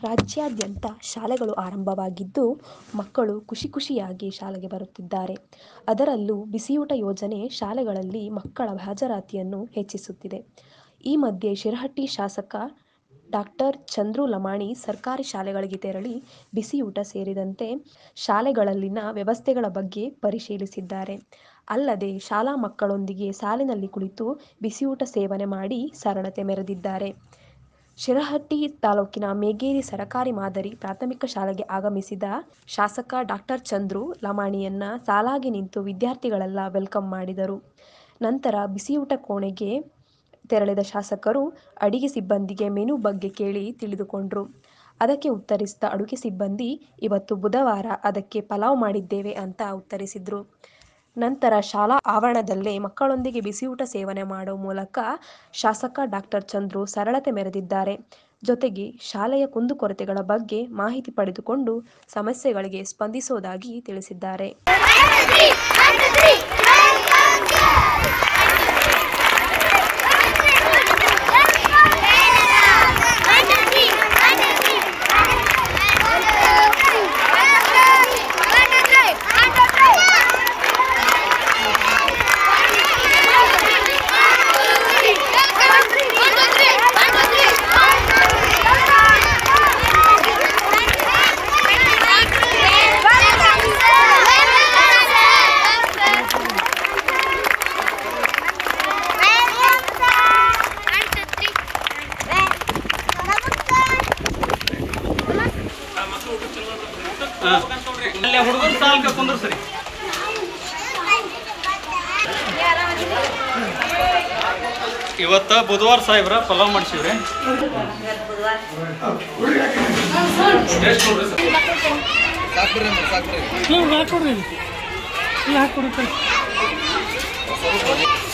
ರಾಜ್ಯಾದ್ಯಂತ ಶಾಲೆಗಳು ಆರಂಭವಾಗಿದ್ದು ಮಕ್ಕಳು ಖುಷಿ ಖುಷಿಯಾಗಿ ಶಾಲೆಗೆ ಬರುತ್ತಿದ್ದಾರೆ ಅದರಲ್ಲೂ ಬಿಸಿಯೂಟ ಯೋಜನೆ ಶಾಲೆಗಳಲ್ಲಿ ಮಕ್ಕಳ ಹಾಜರಾತಿಯನ್ನು ಹೆಚ್ಚಿಸುತ್ತಿದೆ ಈ ಮಧ್ಯೆ ಶಿರಹಟ್ಟಿ ಶಾಸಕ ಡಾಕ್ಟರ್ ಚಂದ್ರು ಲಮಾಣಿ ಸರ್ಕಾರಿ ಶಾಲೆಗಳಿಗೆ ತೆರಳಿ ಬಿಸಿಯೂಟ ಸೇರಿದಂತೆ ಶಾಲೆಗಳಲ್ಲಿನ ವ್ಯವಸ್ಥೆಗಳ ಬಗ್ಗೆ ಪರಿಶೀಲಿಸಿದ್ದಾರೆ ಅಲ್ಲದೆ ಶಾಲಾ ಮಕ್ಕಳೊಂದಿಗೆ ಸಾಲಿನಲ್ಲಿ ಕುಳಿತು ಬಿಸಿಯೂಟ ಸೇವನೆ ಮಾಡಿ ಸರಳತೆ ಮೆರೆದಿದ್ದಾರೆ ಶಿರಹಟ್ಟಿ ತಾಲೂಕಿನ ಮೇಗೇರಿ ಸರಕಾರಿ ಮಾದರಿ ಪ್ರಾಥಮಿಕ ಶಾಲೆಗೆ ಆಗಮಿಸಿದ ಶಾಸಕ ಡಾಕ್ಟರ್ ಚಂದ್ರು ಲಮಾಣಿಯನ್ನ ಸಾಲಾಗಿ ನಿಂತು ವಿದ್ಯಾರ್ಥಿಗಳೆಲ್ಲ ವೆಲ್ಕಮ್ ಮಾಡಿದರು ನಂತರ ಬಿಸಿಯೂಟ ಕೋಣೆಗೆ ತೆರಳಿದ ಶಾಸಕರು ಅಡಿಗೆ ಸಿಬ್ಬಂದಿಗೆ ಮೆನು ಬಗ್ಗೆ ಕೇಳಿ ತಿಳಿದುಕೊಂಡ್ರು ಅದಕ್ಕೆ ಉತ್ತರಿಸಿದ ಅಡುಗೆ ಸಿಬ್ಬಂದಿ ಇವತ್ತು ಬುಧವಾರ ಅದಕ್ಕೆ ಪಲಾವ್ ಮಾಡಿದ್ದೇವೆ ಅಂತ ಉತ್ತರಿಸಿದ್ರು ನಂತರ ಶಾಲಾ ಆವರಣದಲ್ಲೇ ಮಕ್ಕಳೊಂದಿಗೆ ಬಿಸಿಯೂಟ ಸೇವನೆ ಮಾಡೋ ಮೂಲಕ ಶಾಸಕ ಡಾಕ್ಟರ್ ಚಂದ್ರು ಸರಳತೆ ಮೆರೆದಿದ್ದಾರೆ ಜೊತೆಗೆ ಶಾಲೆಯ ಕುಂದುಕೊರತೆಗಳ ಬಗ್ಗೆ ಮಾಹಿತಿ ಪಡೆದುಕೊಂಡು ಸಮಸ್ಯೆಗಳಿಗೆ ಸ್ಪಂದಿಸೋದಾಗಿ ತಿಳಿಸಿದ್ದಾರೆ ಅಲ್ಲೇ ಹುಡುಗನ ಸಾಲ್ಕ ಕುಂದ್ರ ಸರಿ ಇವತ್ತ ಬುಧವಾರ ಸಾಹೇಬ್ರ ಪಲಾವ್ ಮಾಡಿಸಿವ್ರಿ ಎಷ್ಟು ನೋಡ್ರಿ ಸರ್ ಹಾಕೊಡ್ರಿ ಇಲ್ಲಿ ಹಾಕೊಡ್ರಿ ಕೈ